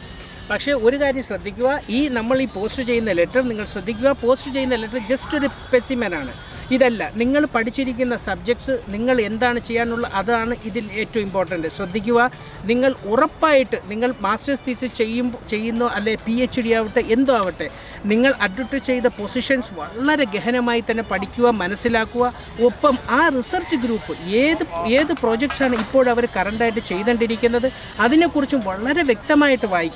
പക്ഷേ ഒരു കാര്യം ശ്രദ്ധിക്കുക ഈ നമ്മൾ ഈ പോസ്റ്റ് ചെയ്യുന്ന ലെറ്റർ നിങ്ങൾ ശ്രദ്ധിക്കുക പോസ്റ്റ് ചെയ്യുന്ന ലെറ്റർ ജസ്റ്റ് ഒരു സ്പെസിമെൻ ആണ് ഇതല്ല നിങ്ങൾ പഠിച്ചിരിക്കുന്ന സബ്ജക്ട്സ് നിങ്ങൾ എന്താണ് ചെയ്യാനുള്ള അതാണ് ഇതിൽ ഏറ്റവും ഇമ്പോർട്ടൻ്റ് ശ്രദ്ധിക്കുക നിങ്ങൾ ഉറപ്പായിട്ട് നിങ്ങൾ മാസ്റ്റേഴ്സ് തീസിസ് ചെയ്യുമ്പോൾ ചെയ്യുന്നോ അല്ലെ പി എച്ച് ഡി ആവട്ടെ എന്തോ ആവട്ടെ നിങ്ങൾ അഡ്വർട്ടൈസ് ചെയ്ത പൊസിഷൻസ് വളരെ ഗഹനമായി തന്നെ പഠിക്കുക മനസ്സിലാക്കുക ഒപ്പം ആ റിസർച്ച് ഗ്രൂപ്പ് ഏത് ഏത് പ്രോജക്ട്സാണ് ഇപ്പോൾ അവർ കറണ്ടായിട്ട് ചെയ്തുകൊണ്ടിരിക്കുന്നത് അതിനെക്കുറിച്ചും വളരെ വ്യക്തമായിട്ട് വായിക്കുക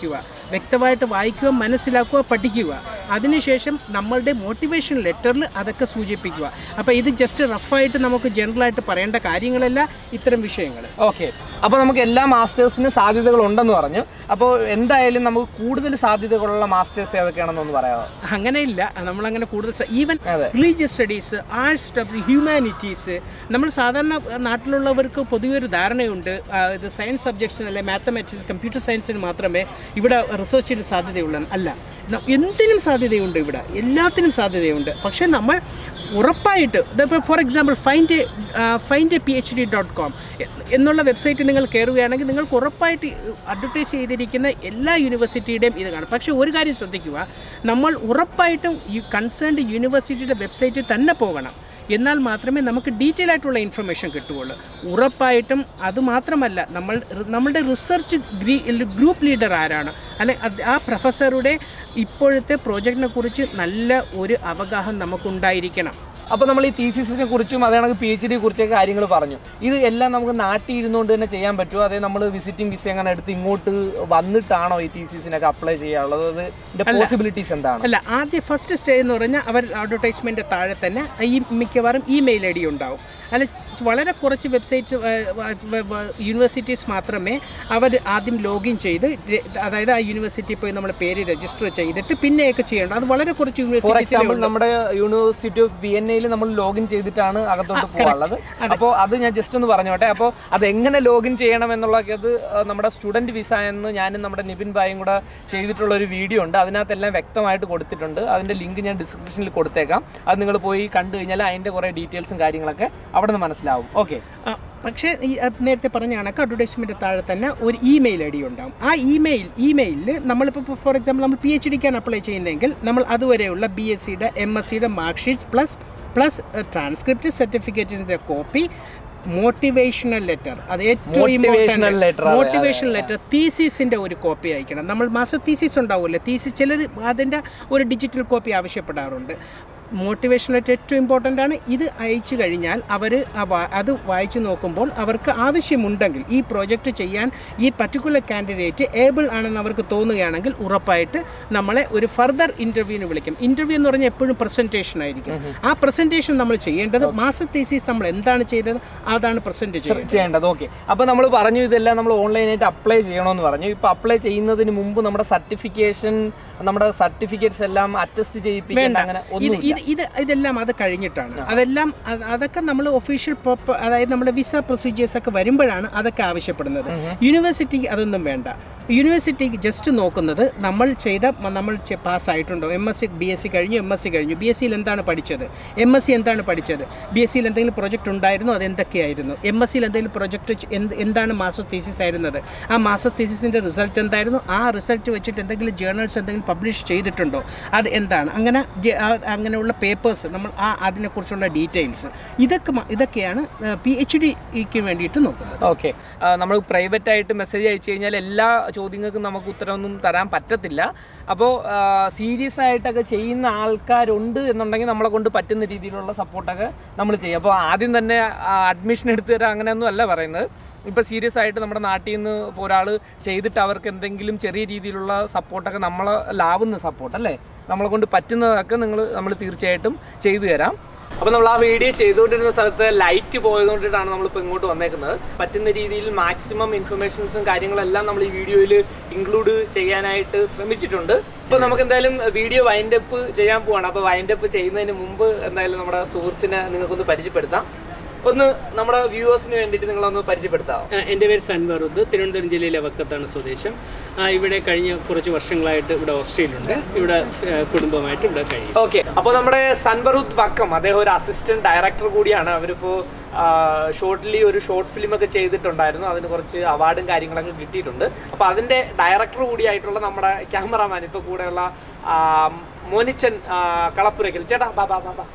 വ്യക്തമായിട്ട് വായിക്കുക മനസ്സിലാക്കുക പഠിക്കുക അതിനുശേഷം നമ്മളുടെ മോട്ടിവേഷൻ ലെറ്ററിൽ അതൊക്കെ സൂചിപ്പിക്കുക അപ്പോൾ ഇത് ജസ്റ്റ് റഫായിട്ട് നമുക്ക് ജനറലായിട്ട് പറയേണ്ട കാര്യങ്ങളല്ല ഇത്തരം വിഷയങ്ങൾ ഓക്കെ അപ്പോൾ നമുക്ക് എല്ലാ മാസ്റ്റേഴ്സിനും സാധ്യതകൾ ഉണ്ടെന്ന് പറഞ്ഞു അപ്പോൾ എന്തായാലും നമുക്ക് കൂടുതൽ സാധ്യതകളുള്ള മാസ്റ്റേഴ്സ് ഏതൊക്കെയാണെന്നൊന്ന് പറയാമോ അങ്ങനെയില്ല നമ്മളങ്ങനെ കൂടുതൽ ഈവൻ അതെ. റിലീജിയസ് സ്റ്റഡീസ് ആർട്സ് ഹ്യൂമാനിറ്റീസ് നമ്മൾ സാധാരണ ആ, നാട്ടിലുള്ളവർക്ക് പൊതുവെ ഒരു ധാരണയുണ്ട് ആ, ഇത് സയൻസ് സബ്ജക്ട്സിന് അല്ലെ മാത്തമാറ്റിക്സ് കമ്പ്യൂട്ടർ സയൻസിന് മാത്രമേ ഇവിടെ റിസർച്ചിന് സാധ്യതയുള്ളൂ അല്ല ന- എന്തിനും സാധ്യതയുണ്ട് ഇവിടെ എല്ലാത്തിനും സാധ്യതയുണ്ട് പക്ഷേ നമ്മൾ ഉറപ്പായിട്ട് ഇതിപ്പോൾ for example find find P H D dot com എന്നുള്ള വെബ്സൈറ്റ് നിങ്ങൾ കയറുകയാണെങ്കിൽ നിങ്ങൾക്ക് ഉറപ്പായിട്ട് അഡ്വർടൈസ് ചെയ്തിരിക്കുന്ന എല്ലാ യൂണിവേഴ്സിറ്റിയുടെയും ഇത് കാണും പക്ഷേ ഒരു കാര്യം ശ്രദ്ധിക്കുക നമ്മൾ ഉറപ്പായിട്ടും ഈ കൺസേൺഡ് യൂണിവേഴ്സിറ്റിയുടെ വെബ്സൈറ്റിൽ തന്നെ പോകണം എന്നാൽ മാത്രമേ നമുക്ക് ഡീറ്റെയിൽ ആയിട്ടുള്ള ഇൻഫർമേഷൻ കിട്ടുകയുള്ളൂ ഉറപ്പായിട്ടും അതുമാത്രമല്ല നമ്മൾ നമ്മളുടെ റിസർച്ച് ഗ്രൂപ്പ് ലീഡർ ആരാണ് അല്ലെ അത് ആ പ്രൊഫസറുടെ ഇപ്പോഴത്തെ പ്രോജക്റ്റിനെ കുറിച്ച് നല്ല ഒരു അവഗാഹം നമുക്കുണ്ടായിരിക്കണം അപ്പോൾ നമ്മൾ ഈ തീസിസിനെ കുറിച്ചും അതേ കണക്ക് പി എച്ച് ഡി കുറിച്ചൊക്കെ കാര്യങ്ങൾ പറഞ്ഞു ഇത് എല്ലാം നമുക്ക് നാട്ടിൽ ഇരുന്നുകൊണ്ട് തന്നെ ചെയ്യാൻ പറ്റുമോ അതേ നമ്മൾ വിസിറ്റിംഗ് വിസ അങ്ങനെ എടുത്ത് ഇങ്ങോട്ട് വന്നിട്ടാണോ ഈ തീസിസിനൊക്കെ അപ്ലൈ ചെയ്യാനുള്ളത് അത് ഇതിന്റെ പോസിബിലിറ്റീസ് എന്താണ് അല്ല ആദ്യം ഫസ്റ്റ് സ്റ്റേ എന്ന് പറഞ്ഞാൽ അവർ അഡ്വർടൈസ്മെൻ്റ് താഴെ തന്നെ ഈ മിക്കവാറും ഇമെയിൽ ഐ ഡി ഉണ്ടാവും അല്ല ച് വളരെ കുറച്ച് വെബ്സൈറ്റ്സ് യൂണിവേഴ്സിറ്റീസ് മാത്രമേ അവർ ആദ്യം ലോഗിൻ ചെയ്ത് രെ- അതായത് ആ യൂണിവേഴ്സിറ്റി പോയി നമ്മുടെ പേര് രജിസ്റ്റർ ചെയ്തിട്ട് പിന്നെയൊക്കെ ചെയ്യേണ്ടത് അത് വളരെ കുറച്ച് ഫോർ യൂണിവേഴ്സിറ്റീസ് എക്സാമ്പിൾ നമ്മുടെ യൂണിവേഴ്സിറ്റി ഓഫ് വി എൻ എയിൽ നമ്മൾ ലോഗിൻ ചെയ്തിട്ടാണ് അകത്തോട്ട് പോകാനുള്ളത് അപ്പോൾ അത് ഞാൻ ജസ്റ്റ് ഒന്ന് പറഞ്ഞോട്ടെ അപ്പോൾ അത് എങ്ങനെ ലോഗിൻ ചെയ്യണം എന്നുള്ളതൊക്കെ അത് ആ, നമ്മുടെ സ്റ്റുഡൻറ് വിസ എന്ന് ഞാനും നമ്മുടെ നിബിൻ ബായും കൂടെ ചെയ്തിട്ടുള്ള ഒരു വീഡിയോ ഉണ്ട് അതിനകത്തെല്ലാം വ്യക്തമായിട്ട് കൊടുത്തിട്ടുണ്ട് അതിൻ്റെ ലിങ്ക് ഞാൻ ഡിസ്ക്രിപ്ഷനിൽ കൊടുത്തേക്കാം അത് നിങ്ങൾ പോയി കണ്ടു കഴിഞ്ഞാൽ അതിൻ്റെ കുറേ ഡീറ്റെയിൽസും കാര്യങ്ങളൊക്കെ അവിടെ നിന്ന് മനസ്സിലാവും ഓക്കെ ആ, പക്ഷേ ഈ അത് നേരത്തെ പറഞ്ഞ കണക്ക് അഡ്വർടൈസ്മെൻറ്റ് താഴെ തന്നെ ഒരു ഇമെയിൽ ഐ ഡി ഉണ്ടാവും ആ ഇമെയിൽ ഇമെയിലിൽ നമ്മളിപ്പോൾ ഫോർ എക്സാമ്പിൾ നമ്മൾ പി എച്ച് ഡിക്കാണ് അപ്ലൈ ചെയ്യുന്നതെങ്കിൽ നമ്മൾ അതുവരെയുള്ള ബി എസ് സിയുടെ എം എസ് സിയുടെ mark sheet plus plus transcript സർട്ടിഫിക്കറ്റിൻ്റെ കോപ്പി മോട്ടിവേഷണൽ ലെറ്റർ അത് ഏറ്റവും Motivational letter, അതെ, മോട്ടിവേഷണൽ ലെറ്റർ തീസിസിൻ്റെ ഒരു കോപ്പി അയക്കണം നമ്മൾ മാസ്റ്റർ തീസിസ് ഉണ്ടാവില്ലേ തീസിസ് ചിലർ അതിൻ്റെ ഒരു ഡിജിറ്റൽ കോപ്പി ആവശ്യപ്പെടാറുണ്ട് മോട്ടിവേഷൻ ലെറ്റർ ഏറ്റവും ഇമ്പോർട്ടൻ്റ് ആണ് ഇത് അയച്ചു കഴിഞ്ഞാൽ അവർ അത് വായിച്ചു നോക്കുമ്പോൾ അവർക്ക് ആവശ്യമുണ്ടെങ്കിൽ ഈ പ്രോജക്റ്റ് ചെയ്യാൻ ഈ പർട്ടിക്കുലർ കാൻഡിഡേറ്റ് ഏബിൾ ആണെന്ന് അവർക്ക് തോന്നുകയാണെങ്കിൽ ഉറപ്പായിട്ട് നമ്മളെ ഒരു ഫർദർ ഇൻ്റർവ്യൂവിന് വിളിക്കും ഇൻ്റർവ്യൂ എന്ന് പറഞ്ഞാൽ എപ്പോഴും പ്രസൻറ്റേഷൻ ആയിരിക്കും ആ പ്രസൻറ്റേഷൻ നമ്മൾ ചെയ്യേണ്ടത് മാസ്റ്റർ തീസിസ് നമ്മൾ എന്താണ് ചെയ്തത് അതാണ് പ്രസൻറ്റ് ചെയ്യുന്നത് ചെയ്യേണ്ടത് ഓക്കെ അപ്പോൾ നമ്മൾ പറഞ്ഞു ഇതെല്ലാം നമ്മൾ ഓൺലൈനായിട്ട് അപ്ലൈ ചെയ്യണമെന്ന് പറഞ്ഞു ഇപ്പോൾ അപ്ലൈ ചെയ്യുന്നതിന് മുമ്പ് നമ്മുടെ സർട്ടിഫിക്കേഷൻ നമ്മുടെ സർട്ടിഫിക്കറ്റ്സ് എല്ലാം അറ്റസ്റ്റ് ചെയ്യിപ്പിക്കേണ്ട അങ്ങനെ ഇത് ഒന്നും ഇത് ഇത് ഇതെല്ലാം അത് കഴിഞ്ഞിട്ടാണ് അതെല്ലാം അത് അതൊക്കെ നമ്മൾ ഒഫീഷ്യൽ അതായത് നമ്മുടെ വിസ പ്രൊസീജിയേഴ്സ് ഒക്കെ വരുമ്പോഴാണ് അതൊക്കെ ആവശ്യപ്പെടുന്നത് യൂണിവേഴ്സിറ്റിക്ക് അതൊന്നും വേണ്ട യൂണിവേഴ്സിറ്റിക്ക് ജസ്റ്റ് നോക്കുന്നത് നമ്മൾ ചെയ്ത മ- നമ്മൾ പാസ്സായിട്ടുണ്ടോ M S C B S C കഴിഞ്ഞു എം എസ് സി കഴിഞ്ഞു ബി എസ് സിയിൽ എന്താണ് പഠിച്ചത് എം എസ് സി എന്താണ് പഠിച്ചത് ബി എസ് സിയിൽ എന്തെങ്കിലും പ്രൊജക്റ്റ് ഉണ്ടായിരുന്നോ അത് എന്തൊക്കെയായിരുന്നു എം എസ് സിയിൽ എന്തെങ്കിലും പ്രൊജക്റ്റ് എന്താണ് മാസ്റ്റർ തീസിസ് ആയിരുന്നത് ആ മാസ്റ്റർ തീസിസിൻ്റെ റിസൾട്ട് എന്തായിരുന്നു ആ റിസൾട്ട് വെച്ചിട്ട് എന്തെങ്കിലും ജേർണൽസ് എന്തെങ്കിലും പബ്ലിഷ് ചെയ്തിട്ടുണ്ടോ അത് എന്താണ് അങ്ങനെ ജെ- ആ- അങ്ങനെയുള്ള പേപ്പേഴ്സ് നമ്മൾ ആ അതിനെക്കുറിച്ചുള്ള ഡീറ്റെയിൽസ് ഇതൊക്കെ മ- ഇതൊക്കെയാണ് പി എച്ച് ഡിക്ക് വേണ്ടിയിട്ട് നോക്കുന്നത് ഓക്കെ നമ്മൾ പ്രൈവറ്റ് ആയിട്ട് മെസ്സേജ് അയച്ചു കഴിഞ്ഞാൽ എല്ലാ ചോദ്യങ്ങൾക്കും നമുക്ക് ഉത്തരവൊന്നും തരാൻ പറ്റത്തില്ല അപ്പോൾ സീരിയസ് ആയിട്ടൊക്കെ ചെയ്യുന്ന ആൾക്കാരുണ്ട് എന്നുണ്ടെങ്കിൽ നമ്മളെ കൊണ്ട് പറ്റുന്ന രീതിയിലുള്ള സപ്പോർട്ടൊക്കെ നമ്മൾ ചെയ്യും അപ്പോൾ ആദ്യം തന്നെ അഡ്മിഷൻ എടുത്തു തരാം അങ്ങനെയൊന്നും അല്ല പറയുന്നത് ഇപ്പോൾ സീരിയസ് ആയിട്ട് നമ്മുടെ നാട്ടിൽ നിന്ന് ഇപ്പോൾ ഒരാൾ ചെയ്തിട്ട് അവർക്ക് എന്തെങ്കിലും ചെറിയ രീതിയിലുള്ള സപ്പോർട്ടൊക്കെ നമ്മളെ ലാവുന്ന സപ്പോർട്ട് അല്ലേ നമ്മളെ കൊണ്ട് പറ്റുന്നതൊക്കെ നിങ്ങൾ നമ്മൾ തീർച്ചയായിട്ടും ചെയ്തു തരാം അപ്പോൾ നമ്മൾ ആ വീഡിയോ ചെയ്തുകൊണ്ടിരുന്ന സ്ഥലത്ത് ലൈറ്റ് പോയതുകൊണ്ടിട്ടാണ് നമ്മളിപ്പോൾ ഇങ്ങോട്ട് വന്നേക്കുന്നത് പറ്റുന്ന രീതിയിൽ മാക്സിമം ഇൻഫർമേഷൻസും കാര്യങ്ങളെല്ലാം നമ്മൾ ഈ വീഡിയോയിൽ ഇൻക്ലൂഡ് ചെയ്യാനായിട്ട് ശ്രമിച്ചിട്ടുണ്ട് അപ്പോൾ നമുക്ക് എന്തായാലും വീഡിയോ വൈൻഡപ്പ് ചെയ്യാൻ പോവാണ് അപ്പോൾ വൈൻഡപ്പ് ചെയ്യുന്നതിന് മുമ്പ് എന്തായാലും നമ്മുടെ സുഹൃത്തിനെ നിങ്ങൾക്കൊന്ന് പരിചയപ്പെടുത്താം ഒന്ന് നമ്മുടെ വ്യൂവേഴ്സിന് വേണ്ടിയിട്ട് നിങ്ങളൊന്ന് പരിചയപ്പെടുത്താമോ ആ, എൻ്റെ പേര് സൻവറുദ് തിരുവനന്തപുരം ജില്ലയിലെ വക്കത്താണ് സ്വദേശം ആ, ഇവിടെ കഴിഞ്ഞ കുറച്ച് വർഷങ്ങളായിട്ട് ഇവിടെ ഓസ്ട്രേലിയുണ്ട് ഇവിടെ ആ, കുടുംബമായിട്ട് ഇവിടെ കഴിയും ഓക്കെ അപ്പോൾ നമ്മുടെ സൻബറുദ് വക്കം അദ്ദേഹം ഒരു അസിസ്റ്റന്റ് ഡയറക്ടർ കൂടിയാണ് അവരിപ്പോൾ ഷോർട്ട്ലി ഒരു ഷോർട്ട് ഫിലിം ഒക്കെ ചെയ്തിട്ടുണ്ടായിരുന്നു അതിന് കുറച്ച് അവാർഡും കാര്യങ്ങളൊക്കെ കിട്ടിയിട്ടുണ്ട് അപ്പോൾ അതിന്റെ ഡയറക്ടർ കൂടിയായിട്ടുള്ള നമ്മുടെ ക്യാമറാമാൻ ഇപ്പോൾ കൂടെയുള്ള ആ, മോനിച്ചൻ ആ, കളപ്പുരയ്ക്കൽ ചേട്ടാ ബാ ബാ ബാ ബാ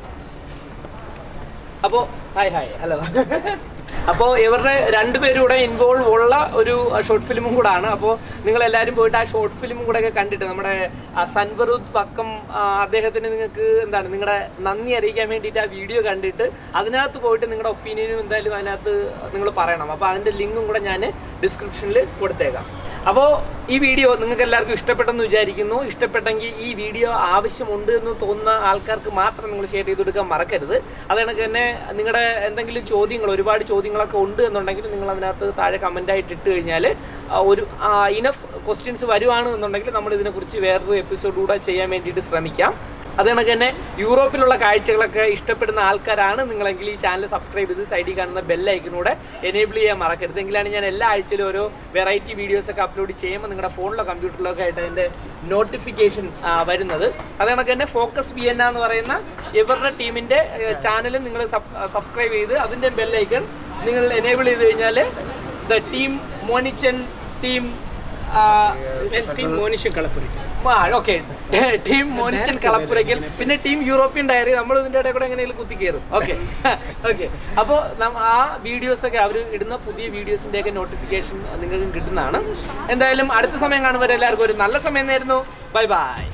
അപ്പോൾ ഹായ് ഹായ് ഹലോ അപ്പോൾ ഇവരുടെ രണ്ടുപേരും കൂടെ ഇൻവോൾവ് ഉള്ള ഒരു ഷോർട്ട് ഫിലിമും കൂടാണ് അപ്പോൾ നിങ്ങൾ എല്ലാവരും പോയിട്ട് ആ ഷോർട്ട് ഫിലിമും കൂടെ ഒക്കെ കണ്ടിട്ട് നമ്മുടെ ആ സൻവറുദ് പക്കം ആ, അദ്ദേഹത്തിന് നിങ്ങൾക്ക് എന്താണ് നിങ്ങളുടെ നന്ദി അറിയിക്കാൻ വേണ്ടിയിട്ട് ആ വീഡിയോ കണ്ടിട്ട് അതിനകത്ത് പോയിട്ട് നിങ്ങളുടെ ഒപ്പീനിയനും എന്തായാലും അതിനകത്ത് നിങ്ങൾ പറയണം അപ്പോൾ അതിൻ്റെ ലിങ്കും കൂടെ ഞാൻ ഡിസ്ക്രിപ്ഷനിൽ കൊടുത്തേക്കാം അപ്പോൾ ഈ വീഡിയോ നിങ്ങൾക്ക് എല്ലാവർക്കും ഇഷ്ടപ്പെട്ടെന്ന് വിചാരിക്കുന്നു ഇഷ്ടപ്പെട്ടെങ്കിൽ ഈ വീഡിയോ ആവശ്യമുണ്ട് എന്ന് തോന്നുന്ന ആൾക്കാർക്ക് മാത്രം നിങ്ങൾ ഷെയർ ചെയ്ത് കൊടുക്കാൻ മറക്കരുത് അത് കണക്ക് തന്നെ നിങ്ങളുടെ എന്തെങ്കിലും ചോദ്യങ്ങൾ ഒരുപാട് ചോദ്യങ്ങളൊക്കെ ഉണ്ട് എന്നുണ്ടെങ്കിൽ നിങ്ങൾ അതിനകത്ത് താഴെ കമൻ്റ് ആയിട്ട് ഇട്ട് കഴിഞ്ഞാൽ ഒരു ഇനഫ് ക്വസ്റ്റ്യൻസ് വരുവാണ് എന്നുണ്ടെങ്കിൽ നമ്മൾ ഇതിനെക്കുറിച്ച് വേറൊരു എപ്പിസോഡ് കൂടെ ചെയ്യാൻ വേണ്ടിയിട്ട് ശ്രമിക്കാം അത് കണക്ക് തന്നെ യൂറോപ്പിലുള്ള കാഴ്ചകളൊക്കെ ഇഷ്ടപ്പെടുന്ന ആൾക്കാരാണ് നിങ്ങളെങ്കിൽ ഈ ചാനൽ സബ്സ്ക്രൈബ് ചെയ്ത് സൈഡിൽ കാണുന്ന ബെല്ലൈക്കനൂടെ എനേബിൾ ചെയ്യാൻ മറക്കരുത് എങ്കിലാണ് ഞാൻ എല്ലാ ആഴ്ചയിലും ഓരോ വെറൈറ്റി വീഡിയോസ് ഒക്കെ അപ്ലോഡ് ചെയ്യുമ്പോൾ നിങ്ങളുടെ ഫോണിലോ കമ്പ്യൂട്ടറിലോ ഒക്കെ ആയിട്ട് അതിൻ്റെ നോട്ടിഫിക്കേഷൻ വരുന്നത് അത് കണക്ക് തന്നെ ഫോക്കസ് വി എൻ എന്ന് പറയുന്ന ഇവരുടെ ടീമിൻ്റെ ചാനലും നിങ്ങൾ സബ്സ്ക്രൈബ് ചെയ്ത് അതിൻ്റെ ബെല്ലൈക്കൺ നിങ്ങൾ എനേബിൾ ചെയ്ത് കഴിഞ്ഞാൽ the team Monichan team team Monisha Kalappuri okay team Monichan Kalappurackal പിന്നെ ടീം യൂറോപ്യൻ ഡയറി നമ്മൾ ഇതിന്റെ ഇടയിൽ കൂടെ എങ്ങനെയും കുത്തി കയറും ഓക്കെ ഓക്കെ അപ്പോൾ ആ വീഡിയോസ് ഒക്കെ അവർ ഇടുന്ന പുതിയ വീഡിയോസിന്റെ ഒക്കെ നോട്ടിഫിക്കേഷൻ നിങ്ങൾക്ക് കിട്ടുന്നതാണ് എന്തായാലും അടുത്ത സമയം കാണുമ്പോൾ എല്ലാവർക്കും ഒരു നല്ല സമയം നേരുന്നു ബൈ ബൈ